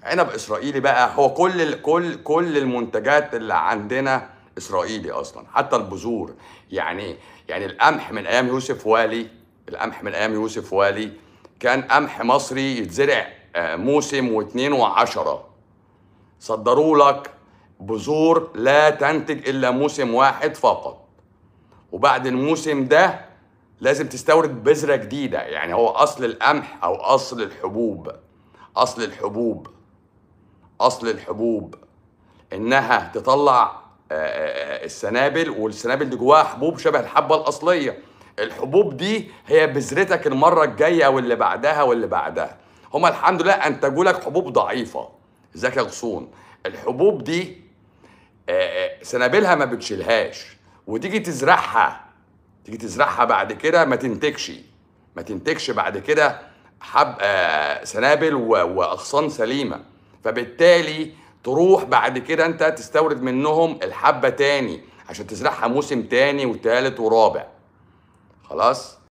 عنب اسرائيلي بقى هو كل ال- كل كل المنتجات اللي عندنا اسرائيلي اصلا حتى البذور يعني يعني القمح من ايام يوسف والي القمح من ايام يوسف والي كان قمح مصري يتزرع آه، موسم واثنين وعشرة صدروا لك بذور لا تنتج الا موسم واحد فقط وبعد الموسم ده لازم تستورد بذره جديده يعني هو اصل القمح او اصل الحبوب اصل الحبوب اصل الحبوب انها تطلع آه، آه، السنابل والسنابل دي جواها حبوب شبه الحبه الاصليه الحبوب دي هي بذرتك المره الجايه واللي بعدها واللي بعدها هما الحمد لله انتجوا لك حبوب ضعيفه ازيك يا غصون الحبوب دي آه، آه، سنابلها ما بتشيلهاش وتيجي تزرعها تيجي تزرعها بعد كده ما تنتجش ما تنتجش بعد كده حب آه سنابل و- واغصان سليمه فبالتالي تروح بعد كده انت تستورد منهم الحبه تاني عشان تزرعها موسم تاني وتالت ورابع خلاص